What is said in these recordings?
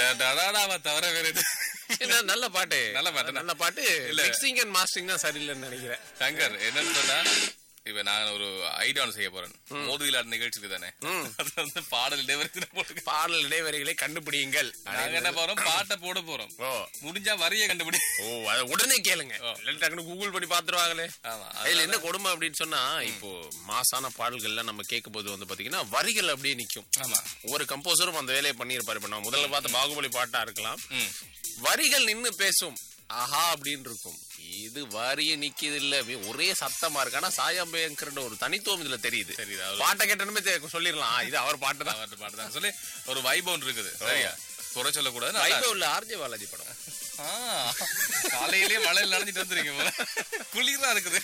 டடாடாவை தவிர வேற எது என்ன, நல்ல பாட்டு நல்ல பாட்டு. நல்ல பாட்டு இல்ல. மிக்சிங் அண்ட் மாஸ்டரிங் தான் சரியில்லைன்னு நினைக்கிறேன் சங்கர் என்னன்னு சொன்னா இப்ப நான் ஒரு ஐடியா ஒன்று செய்ய போறேன் மோதுவிலாட் நிகழ்ச்சிக்கு தானே அது வந்து பாடல் இடைவெளி போட்டு பாடல் இடைவெளிகளை கண்டுபிடியுங்கள் நாங்க என்ன போறோம் பாட்டை போட போறோம் ஓ முடிஞ்சா வரிய கண்டுபிடி ஓ அத உடனே கேளுங்க இல்ல டக்குனு கூகுள் பண்ணி பாத்துருவாங்களே ஆமா அதுல என்ன கொடுமை அப்படின்னு சொன்னா இப்போ மாசான பாடல்கள்லாம் நம்ம கேட்கும் போது வந்து பாத்தீங்கன்னா வரிகள் அப்படியே நிக்கும் ஆமா ஒவ்வொரு கம்போசரும் அந்த வேலையை பண்ணியிருப்பாரு இப்ப நான் முதல்ல பார்த்த பாகுபலி பாட்டா இருக்கலாம் ம். வரிகள் நின்னு பேசும் ஆஹா அப்படின்னு இருக்கும் இது வரிய நிக்குது இல்ல அப்படியே ஒரே சத்தமா இருக்கு ஆனா சாயாம்பேங்கிற ஒரு தனித்துவம் இதுல தெரியுது தெரியுது, அவ்வளவு. பாட்டை கேட்டனுமே தெ- சொல்லிடலாம் ஆ, இது அவர் பாட்டு தான் அவர்ட்ட பாட்டு தான் சொல்லி ஒரு வைபவம் இருக்குது சரியா குறை சொல்லக்கூடாது நல்லா வைபவ் இல்ல ஆர்ஜே பாலாஜி படம் ஆ, காலையிலேயே மழையில் நனைஞ்சிட்டு வந்துருக்கீங்க போல. குளிரா இருக்குது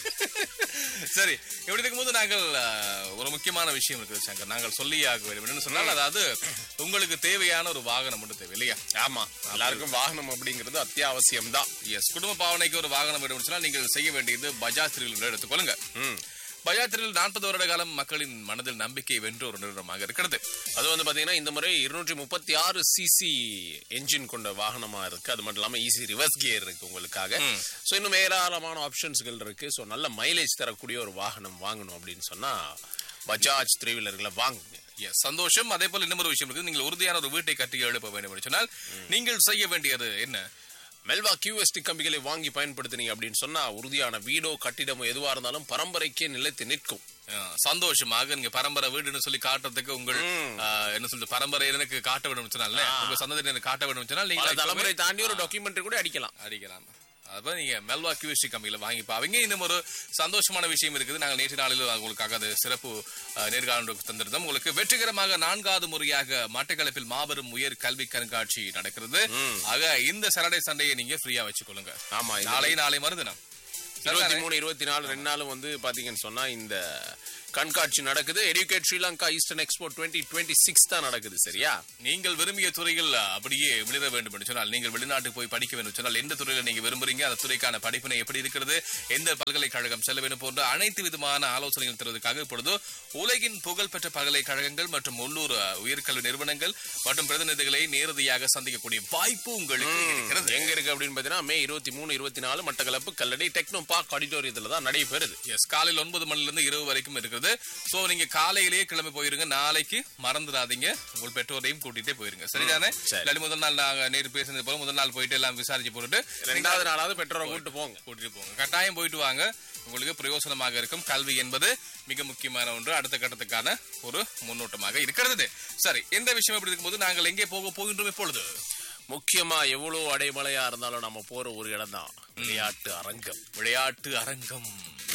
சரி இப்படி இருக்கும்போது நாங்கள் ஆ, ஒரு முக்கியமான விஷயம் இருக்குது சங்கர் நாங்கள் சொல்லியே ஆக வேண்டும் என்னன்னு சொன்னால் அதாவது உங்களுக்கு தேவையான ஒரு வாகனம் மட்டும் தேவை இல்லையா ஆமா எல்லாருக்கும் வாகனம் அப்படிங்கிறது அத்தியாவசியம் தான் எஸ் குடும்ப பாவனைக்கு ஒரு வாகனம் வேண்டும் சொன்னால் நீங்கள் செய்ய வேண்டியது பஜாஜ் த்ரில் எடுத்துக்கொள்ளுங்க பஜாஜ் த்ரில் நாற்பது வருட காலம் மக்களின் மனதில் நம்பிக்கை வென்ற ஒரு நிறுவனமாக இருக்கிறது அது வந்து பாத்தீங்கன்னா இந்த முறை இருநூற்றி முப்பத்தி ஆறு சிசி என்ஜின் கொண்ட வாகனமா இருக்கு அது மட்டும் இல்லாம ஈஸி ரிவர்ஸ் கியர் இருக்கு உங்களுக்காக சோ இன்னும் ஏராளமான ஆப்ஷன்ஸ்கள் இருக்கு சோ நல்ல மைலேஜ் தரக்கூடிய ஒரு வாகனம் வாங்கணும் அப்படின்னு சொன்னா பஜாஜ் த்ரீ வீலர்களை வாங்குங்க எஸ் சந்தோஷம் அதே போல இன்னொரு விஷயம் இருக்குது நீங்கள் உறுதியான ஒரு வீட்டை கட்டி எழுப்ப வேண்டும் என்று சொன்னால் நீங்கள் செய்ய வேண்டியது என்ன மெல்வா கியூஎஸ்டி கம்பிகளை வாங்கி பயன்படுத்தினீங்க அப்படின்னு சொன்னா உறுதியான வீடோ கட்டிடமோ எதுவா இருந்தாலும் பரம்பரைக்கே நிலைத்து நிற்கும் அஹ், சந்தோஷமாக நீங்க பரம்பரை வீடுன்னு சொல்லி காட்டுறதுக்கு உங்கள் அஹ், என்ன சொல்றது பரம்பரை எனக்கு காட்ட வேண்டும் சொன்னால உங்க சந்ததியினர் காட்ட வேண்டும் சொன்னால் பல நீங்கள் தலைமுறை தாண்டி ஒரு டாக்குமெண்ட்ரி கூட அடிக்கலாம் அடிக்கலாம் அப்ப நீங்க மெல்வா கியூஎஸ்டி கம்பியில வாங்கி பாவீங்க இன்னும் ஒரு சந்தோஷமான விஷயம் இருக்குது நாங்கள் நேற்று நாளில் உங்களுக்காக அது சிறப்பு அஹ், நேர்காணலுக்கு தந்திருந்தோம் உங்களுக்கு வெற்றிகரமாக நான்காவது முறையாக மட்டக்களப்பில் மாபெரும் உயர் கல்வி கண்காட்சி நடக்கிறது ஆக இந்த சாட்டர்டே சண்டையை நீங்க ஃப்ரீயா வச்சுக்கொள்ளுங்க ஆமா இந்த நாளை நாளை மறுதினம் இருபத்தி மூணு இருபத்தி நாலு ரெண்டு நாளும் வந்து பாத்தீங்கன்னு சொன்னா இந்த கண்காட்சி நடக்குது educate Sri Lanka eastern expo twenty twenty six தான் நடக்குது சரியா நீங்கள் விரும்பிய துறையில் அப்படியே விளிர வேண்டும் என்று சொன்னால் நீங்கள் வெளிநாட்டுக்கு போய் படிக்க வேண்டும் என்று சொன்னால் எந்த துறையில நீங்க விரும்புறீங்க அந்த துறைக்கான படிப்பினை எப்படி இருக்கிறது எந்த பல்கலைக்கழகம் செல்ல வேண்டும் போன்ற அனைத்து விதமான ஆலோசனைகள் தருவதற்காக இப்பொழுது உலகின் புகழ்பெற்ற பல்கலைக்கழகங்கள் மற்றும் உள்ளூர் அஹ், உயர்கல்வி நிறுவனங்கள் மற்றும் பிரதிநிதிகளை நேரடியாக சந்திக்கக்கூடிய வாய்ப்பு உங்களுக்கு இருக்கிறது எங்க இருக்கு அப்படின்னு பாத்தீங்கன்னா மே இருபத்தி மூணு இருபத்தி நாலு மட்டக்களப்பு கல்லடை டெக்னோ பார்க் ஆடிட்டோரியத்துல தான் நடைபெறுது எஸ் காலையில் ஒன்பது மணில இருந்து இரவு வரைக்கும் இருக்குது சோ நீங்க காலையிலேயே கிளம்பி போயிருங்க நாளைக்கு மறந்துடாதீங்க உங்கள் பெற்றோரையும் கூட்டிட்டே போயிருங்க சரிதானே சரி. இல்லாட்டி முதல் நாள் நாங்க நேற்று பேசுனது போல முதல் நாள் போயிட்டு எல்லாம் விசாரிச்சு போட்டுட்டு ரெண்டாவது நாளாவது பெற்றோரை கூட்டு போங்க கூட்டிட்டு போங்க கட்டாயம் போயிட்டு வாங்க உங்களுக்கு பிரயோசனமாக இருக்கும் கல்வி என்பது மிக முக்கியமான ஒன்று அடுத்த கட்டத்துக்கான ஒரு முன்னோட்டமாக இருக்கிறது சரி இந்த விஷயம் எப்படி இருக்கும்போது நாங்கள் எங்கே போக போகின்றோம் இப்பொழுது முக்கியமா எவ்வளவு அடைமழையா இருந்தாலும் நம்ம போற ஒரு இடம் தான் விளையாட்டு அரங்கம் விளையாட்டு அரங்கம்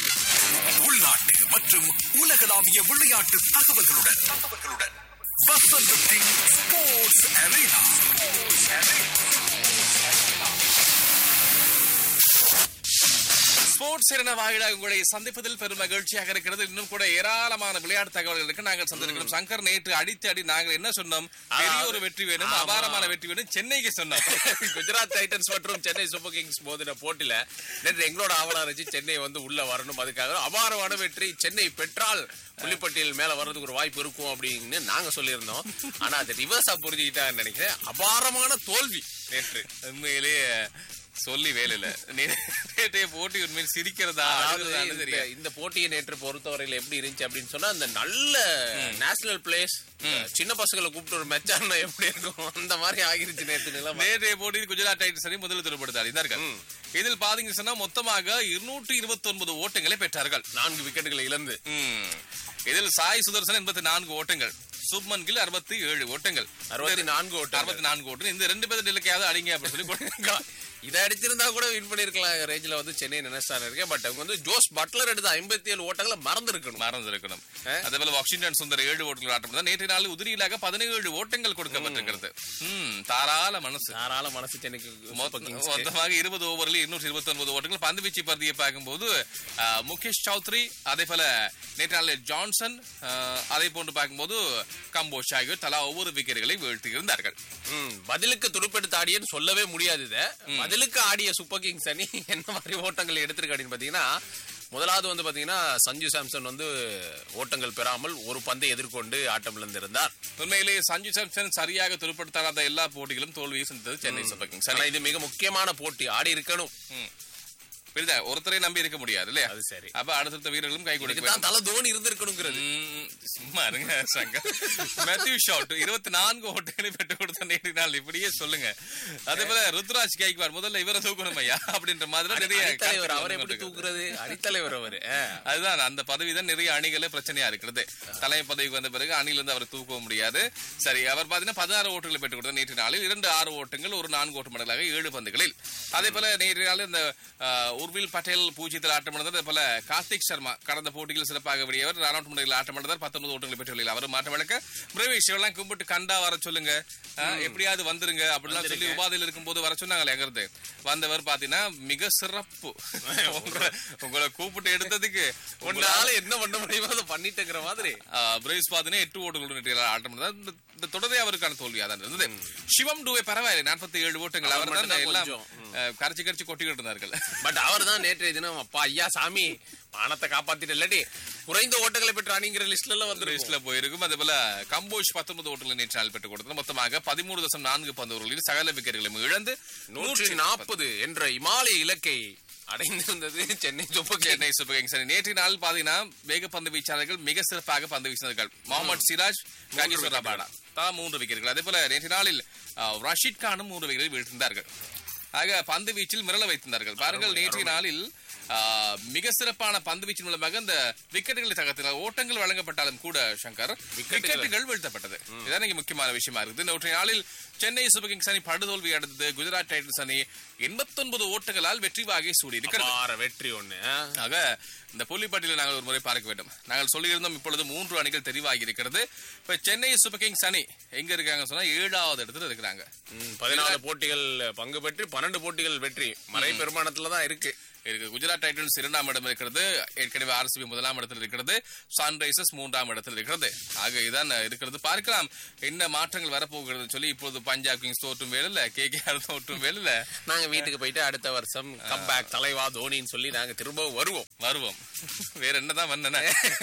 உள்நாட்டு மற்றும் உலகளாவிய விளையாட்டு தகவல்களுடன் தகவல்களுடன் வசந்தத்தின் ஸ்போர்ட்ஸ் அரேனா ஸ்போர்ட்ஸ் என வாயிலாக உங்களை சந்திப்பதில் பெரும் மகிழ்ச்சியாக இருக்கிறது இன்னும் கூட ஏராளமான விளையாட்டு தகவல்கள் இருக்கு நாங்கள் சந்திருக்கிறோம் சங்கர் நேற்று அடித்து அடி நாங்கள் என்ன சொன்னோம் பெரிய ஒரு வெற்றி வேணும் ஆமா. அபாரமான வெற்றி வேணும் சென்னைக்கு சொன்னோம் குஜராத் டைட்டன்ஸ் மற்றும் சென்னை சூப்பர் கிங்ஸ் மோதின போட்டியில நேற்று எங்களோட ஆவலா இருந்துச்சு சென்னை வந்து உள்ள வரணும் அதுக்காக அபாரமான வெற்றி சென்னை பெற்றால் புள்ளிப்பட்டியல் மேல வர்றதுக்கு ஒரு வாய்ப்பு இருக்கும் அப்படின்னு நாங்க சொல்லியிருந்தோம் ஆனா அது ரிவர்ஸா புரிஞ்சுக்கிட்டான்னு நினைக்கிறேன் அபாரமான தோல்வி நேற்று உண்மையிலேயே சொல்லி வேலையில நேற்றைய போட்டி உண்மையில் சிரிக்கிறதா அதாவது அழுகிறதான்னு இந்த- தெரியாது இந்த போட்டியை நேற்று பொறுத்தவரையில எப்படி இருந்துச்சு அப்படின்னு சொன்னா அந்த நல்ல நேஷனல் பிளேஸ் சின்ன பசங்களை கூப்பிட்டு ஒரு மெச் ஆடினா எப்படி இருக்கும் அந்த மாதிரி ஆகிருச்சு நேற்று நிலைமை நேற்றைய போட்டியில் குஜராத் டைட்டன்ஸ் அணி முதலில் திருப்படுத்தார் இதார்கள் இதில் பாத்தீங்கன்னு சொன்னா மொத்தமாக இருநூற்றி இருபத்தி ஒன்பது ஓட்டங்களை பெற்றார்கள் நான்கு விக்கெட்டுகளை இழந்து ம். இதில் சாய் சுதர்சன் எண்பத்தி நான்கு ஓட்டங்கள் சுப்மன் கில் அறுபத்தி ஏழு ஓட்டங்கள் அறுபத்தி நான்கு ஓட்டம் அறுபத்தி நான்கு ஓட்டம் இந்த ரெண்டு பேர் நிலைக்காவது அடிங்க அப்படின்னு சொல்லி கொடுங்க. இதை அடிச்சிருந்தா கூட வின் பண்ணிருக்கலாம் ரேஞ்சில வந்து சென்னை நினைச்சான இருக்கேன் பட் அவங்க வந்து ஜோஸ் பட்லர் எடுத்த ஐம்பத்தி ஏழு ஓட்டங்களை மறந்து இருக்கணும் மறந்து இருக்கணும் ஆ? அதே போல வாஷிங்டன் சுந்தர் ஏழு ஓட்டங்கள் ஆட்டம் நேற்று நாள் உதிரியிலாக பதினேழு ஓட்டங்கள் கொடுக்கப்பட்டிருக்கிறது ம், தாராள மனசு தாராள மனசு சென்னைக்கு சூப்பர் கிங்ஸ் மொத்தமாக இருபது ஓவரில் இருநூற்றி இருபத்தி ஒன்பது ஓட்டங்கள் பந்து வீச்சு பந்தியை பார்க்கும்போது ஆ, முகேஷ் சௌத்ரி அதே போல நேற்று நாளில் ஜான்சன் ஆ, அதே போன்று பார்க்கும்போது கம்போஷ் ஆகியோர் தலா ஒவ்வொரு விக்கெட்டுகளை வீழ்த்தி இருந்தார்கள் ம், பதிலுக்கு துடுப்பெடுத்து ஆடியன்னு சொல்லவே முடியாது இத பதிலுக்கு ஆடிய சூப்பர் கிங்ஸ் அணி என்ன மாதிரி ஓட்டங்களை எடுத்திருக்கு அப்படின்னு பாத்தீங்கன்னா முதலாவது வந்து பாத்தீங்கன்னா சஞ்சு சாம்சன் வந்து ஓட்டங்கள் பெறாமல் ஒரு பந்தை எதிர்கொண்டு ஆட்டம் இழந்திருந்தார் உண்மையிலேயே சஞ்சு சாம்சன் சரியாக துருப்படுத்தாத எல்லா போட்டிகளும் தோல்வியை சந்தித்தது சென்னை சூப்பர் கிங்ஸ் ஆனா இது மிக முக்கியமான போட்டி ஆடி இருக்கணும் புரியுதா ஒருத்தரை நம்பி இருக்க முடியாது இல்லையா அது சரி அப்ப அடுத்தடுத்த வீரர்களும் கை கொடுக்க இதுதான் தலை தோனி இருந்திருக்கணுங்கிறது ம், சும்மா இருங்க சங்கர் மேத்யூ ஷாட் இருபத்தி நான்கு ஓட்டுகளை பெற்றுக் கொடுத்த நேற்று நாள் இப்படியே சொல்லுங்க அதே போல ருத்ராஜ் கைக்வார் முதல்ல இவரை தூக்கணும் ஐயா அப்படின்ற மாதிரி நிறைய அணித்தலைவர் அவரை கருத்துக்கள் எப்படி வந்து தூக்குறது அணித்தலைவர் அவரு ஆ. அதுதான் அந்த பதவி தான் நிறைய அணிகளே பிரச்சனையா இருக்கிறது தலைமை பதவிக்கு வந்த பிறகு அணிலிருந்து அவர் தூக்கவும் முடியாது சரி அவர் பாத்தீங்கன்னா பதினாறு ஓட்டுகளை பெற்றுக் கொடுத்தார் நேற்று நாளில் இரண்டு ஆறு ஓட்டங்கள் ஒரு நான்கு ஓட்டு மடங்களாக ஏழு பந்துகளில் அதே போல நேற்று நாளில் இந்த அஹ், உர்வில் பட்டேல் பூஜ்ஜியத்தில் ஆட்டமிழந்தார் அதே போல கார்த்திக் சர்மா கடந்த போட்டியில் சிறப்பாக விடியவர் ரன் முறையில் ஆட்டமிழந்தார் பத்தொன்பது ஓட்டுகளை பெற்றுள்ள அவர் மாற்றம் வழக்க பிரவேஷ் எல்லாம் கும்பிட்டு கண்டா வர சொல்லுங்க அஹ், எப்படியாவது வந்துருங்க அப்படிலாம் சொல்லி உபாதையில் இருக்கும்போது வர சொன்னாங்களே எங்கிறது வந்தவர் பாத்தீங்கன்னா மிக சிறப்பு உங்களை உங்களை கூப்பிட்டு எடுத்ததுக்கு உன்னால என்ன பண்ண முடியுமோ அதை பண்ணிட்டேங்கிற மாதிரி பிரேஸ் பாத்தீங்கன்னா எட்டு ஓட்டுகளுடன் வெற்றியாளர் ஆட்டம் இழந்தார். இந்த இந்த தொடரே அவருக்கான தோல்வியா தான் இருந்தது சிவம் டூவே பரவாயில்லை நாற்பத்தி ஏழு ஓட்டங்கள் அவர் அவர் தான் மட்டும்தான் எல்லாம் கொஞ்சம், அஹ், கரைச்சு கரைச்சு கொட்டிக்கிட்டு இருந்தார்கள் பட் அவர் தான் நேற்றைய தினம் அப்பா ஐயா சாமி பணத்தை காப்பாத்திட்டு இல்லாட்டி குறைந்த ஓட்டங்களை பெற்ற அணிங்கிற லிஸ்ட்ல எல்லாம் வந்து ரேஸ்ல போயிருக்கும் அதே போல கம்போஷ் பத்தொன்பது ஓட்டங்களை நேற்று நாள் பெற்றுக் கொடுத்தது மொத்தமாக பதிமூணு தசம் நான்கு பந்துகளில் சகல விக்கெட்டுகளையும் இழந்து நூற்றி நாற்பது என்ற இமாலய இலக்கை அடைந்திருந்தது Chennai super kings. Chennai super kings அணி. நேற்று நாள் பாத்தீங்கன்னா வேக பந்து வீச்சாளர்கள் மிக சிறப்பாக பந்து வீசினார்கள் முகமது சிராஜ் காகிஸ்வர் ரபாடா தான் மூன்று விக்கெட்டுகள் அதே போல நேற்று நாளில் அஹ், ரஷீத் கானும் மூன்று விக்கெட்டுகள் வீழ்த்திருந்தார்கள் ஆக பந்து வீச்சில் மிரள வைத்திருந்தார்கள் பாருங்கள் நேற்றைய நாளில் ஆஹ், மிக சிறப்பான பந்து வீச்சின் மூலமாக இந்த விக்கெட்டுகளை தகர்த்தினார் ஓட்டங்கள் வழங்கப்பட்டாலும் கூட சங்கர் விக்கெட்டுகள் வீழ்த்தப்பட்டது இதான் இங்க முக்கியமான விஷயமா இருக்குது நேற்றைய நாளில் சென்னை சூப்பர் கிங்ஸ் அணி படுதோல்வி அடைந்தது குஜராத் டைட்டன்ஸ் அணி 89 ஓட்டங்களால் வெற்றி வாகை சூடி இருக்கிறது அபார வெற்றி ஒண்ணு ஆ. ஆக இந்த புள்ளிப்பட்டியலை நாங்கள் ஒரு முறை பார்க்க வேண்டும் நாங்கள் சொல்லியிருந்தோம் இப்பொழுது மூன்று அணிகள் தெரிவாகி இருக்கிறது இப்ப சென்னை சூப்பர் கிங்ஸ் அணி எங்க இருக்காங்க சொன்னா ஏழாவது இடத்துல இருக்கிறாங்க ம், பதினாலு போட்டிகள் பங்கு பெற்று பன்னெண்டு போட்டிகள் வெற்றி மறை பெருமானத்துல தான் இருக்கு இருக்கு குஜராத் டைட்டன்ஸ் இரண்டாம் இடம் இருக்கிறது ஏற்கனவே ஆர்சிபி முதலாம் இடத்தில் இருக்கிறது சன்ரைசர்ஸ் மூன்றாம் இடத்தில் இருக்கிறது ஆக இதான் இருக்கிறது பார்க்கலாம் என்ன மாற்றங்கள் வரப்போகிறது சொல்லி இப்போது பஞ்சாப் கிங்ஸ் தோற்றும் வேலையில கே கே ஆர் தோற்றும் வேலையில நாங்க வீட்டுக்கு போயிட்டு அடுத்த வருஷம் கம்பேக் தலைவா தோனின்னு சொல்லி நாங்க திரும்ப வருவோம் வருவோம் வேற என்னதான் வந்தன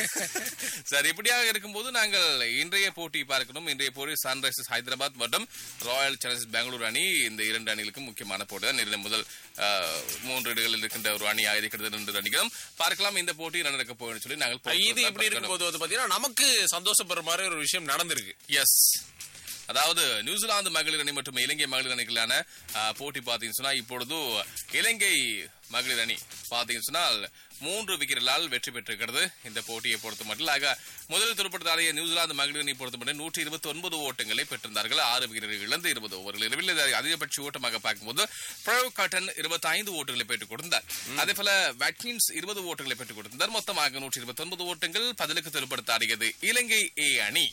சரி இப்படியாக இருக்கும்போது நாங்கள் இன்றைய போட்டி பார்க்கணும் இன்றைய போட்டி சன்ரைசர்ஸ் ஹைதராபாத் மற்றும் ராயல் சேலஞ்சர்ஸ் பெங்களூர் அணி இந்த இரண்டு அணிகளுக்கும் முக்கியமான போட்டி தான் இரண்டு முதல் அஹ், மூன்று இடங்களில் இருக்கின்ற ஒரு அணியாக இருக்கிறது ரெண்டு அணிகளும் பார்க்கலாம் இந்த போட்டி நடக்க போகுதுன்னு சொல்லி நாங்கள் இது இப்படி இருக்கும்போது வந்து பாத்தீங்கன்னா நமக்கு சந்தோஷப்படுற மாதிரி ஒரு விஷயம் நடந்திருக்கு எஸ் அதாவது நியூசிலாந்து மகளிர் அணி மற்றும் இலங்கை மகளிர் அணிகளான அஹ், போட்டி பார்த்தீங்கன்னு சொன்னா இப்பொழுது இலங்கை மகளிர் அணி பார்த்தீங்கன்னு சொன்னால் மூன்று விக்கெட்டுகளால் வெற்றி பெற்றிருக்கிறது இந்த போட்டியை பொறுத்த மட்டும் ஆக முதல் துடுப்படுத்தாடிய நியூசிலாந்து மகளிர் அணி பொறுத்த மட்டும் நூற்றி இருபத்தி ஒன்பது ஓட்டங்களை பெற்றிருந்தார்கள் ஆறு விக்கெட்டுகள் இழந்து இருபது ஓவர்கள் இரவில் இதை அதிகபட்ச ஓட்டமாக பார்க்கும்போது பிரவ் கட்டன் இருபத்தி ஐந்து ஓட்டங்களை பெற்றுக் கொடுத்தார் அதே போல வேட்கின்ஸ் இருபது ஓட்டங்களை பெற்றுக் கொடுத்தார் மொத்தமாக நூற்றி இருபத்தி ஒன்பது ஓட்டங்கள் பதிலுக்கு துடுப்படுத்தாடியது இலங்கை ஏ அணி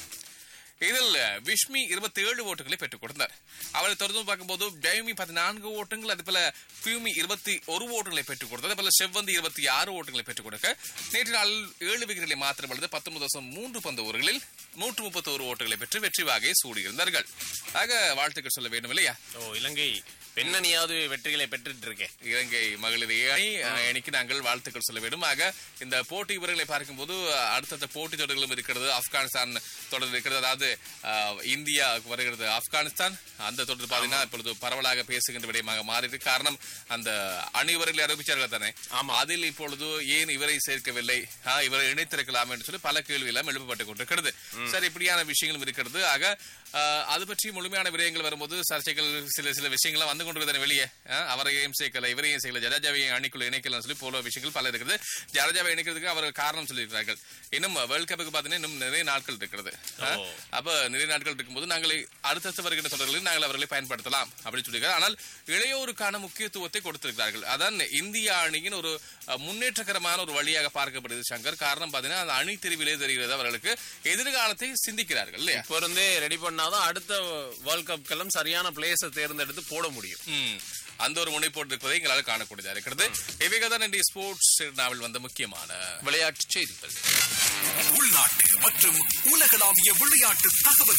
இதில் விஷ்மி இருபத்தி ஏழு ஓட்டுகளை பெற்றுக் கொடுத்தார் அவரை தொடர்ந்து பார்க்கும்போது ஜெயமி பதினான்கு ஓட்டங்கள் அதே போல பியூமி இருபத்தி ஒரு ஓட்டுகளை பெற்றுக் கொடுத்தார் அதே போல செவ்வந்தி இருபத்தி ஆறு ஓட்டுகளை பெற்றுக் கொடுக்க நேற்று நாளில் ஏழு விக்கெட்டுகளை மாத்திரம் எழுத பத்தொன்பது தசம் மூன்று பந்து ஓவர்களில் நூற்று முப்பத்தி ஒரு ஓட்டுகளை பெற்று வெற்றி வாகை சூடியிருந்தார்கள் ஆக வாழ்த்துக்கள் சொல்ல வேண்டும் இல்லையா ஓ இலங்கை பெண்ணணியாவது வெற்றிகளை பெற்றுட்டு இருக்கேன் இலங்கை மகளிர் அணி அஹ், அணிக்கு நாங்கள் வாழ்த்துக்கள் சொல்ல வேண்டும் ஆக இந்த போட்டி விவரங்களை பார்க்கும்போது அஹ், அடுத்தடுத்த போட்டி தொடர்களும் இருக்கிறது ஆப்கானிஸ்தான் தொடர் இருக்கிறது அதாவது அஹ், இந்தியா வருகிறது ஆப்கானிஸ்தான் அந்த தொடர் பார்த்தீங்கன்னா இப்பொழுது பரவலாக பேசுகின்ற விடயமாக மாறியது காரணம் அந்த அணி விவரங்களை அறிவிச்சார்கள் தானே அதில் இப்பொழுது ஏன் இவரை சேர்க்கவில்லை ஆஹ், இவரை இணைத்திருக்கலாம் என்று சொல்லி பல கேள்வி எல்லாம் எழுப்பப்பட்டுக் கொண்டிருக்கிறது சரி இப்படியான விஷயங்களும் இருக்கிறது ஆக அஹ், அது பற்றி முழுமையான விடயங்கள் வரும்போது சர்ச்சைகள் சில சில விஷயங்கள்லாம் வந்து கொண்டிருக்கிறது வெளியே அஹ், அவரையும் சேர்க்கல இவரையும் சேர்க்கல ஜடேஜாவையும் அணிக்குள்ள இணைக்கலன்னு சொல்லி போல விஷயங்கள் பல இருக்குது ஜடேஜாவை இணைக்கிறதுக்கு அவர்கள் காரணம் சொல்லியிருக்கிறார்கள் இன்னும் வேர்ல்ட் கப்புக்கு பார்த்தீங்கன்னா இன்னும் நிறைய நாட்கள் இருக்கிறது அஹ், அப்ப நிறைய நாட்கள் இருக்கும்போது நாங்கள் அடுத்தடுத்து வருகின்ற தொடர்களில் நாங்கள் அவர்களை பயன்படுத்தலாம் அப்படின்னு சொல்லியிருக்காங்க ஆனால் இளையோருக்கான முக்கியத்துவத்தை கொடுத்திருக்கிறார்கள் அதான் இந்திய அணியின் ஒரு அஹ், முன்னேற்றகரமான ஒரு வழியாக பார்க்கப்படுது சங்கர் காரணம் பார்த்தீங்கன்னா அந்த அணி தெரிவிலே தெரிகிறது அவர்களுக்கு எதிர்காலத்தை சிந்திக்கிறார்கள் இல்லையா இப்போ இருந்தே ரெடி பண்ணாதான் அடுத்த வேர்ல்ட் கப்க்கெல்லாம் சரியான பிளேஸை தேர்ந்தெடுத்து போட முடியும் ம். அந்த ஒரு முனைப்போடு இருப்பதை எங்களால் காணக்கூடியதா இருக்கிறது இவைகதான் இன்றைய ஸ்போர்ட்ஸ் நாவல் வந்த முக்கியமான விளையாட்டு செய்திகள் உள்நாட்டு மற்றும் உலகளாவிய விளையாட்டு தகவல்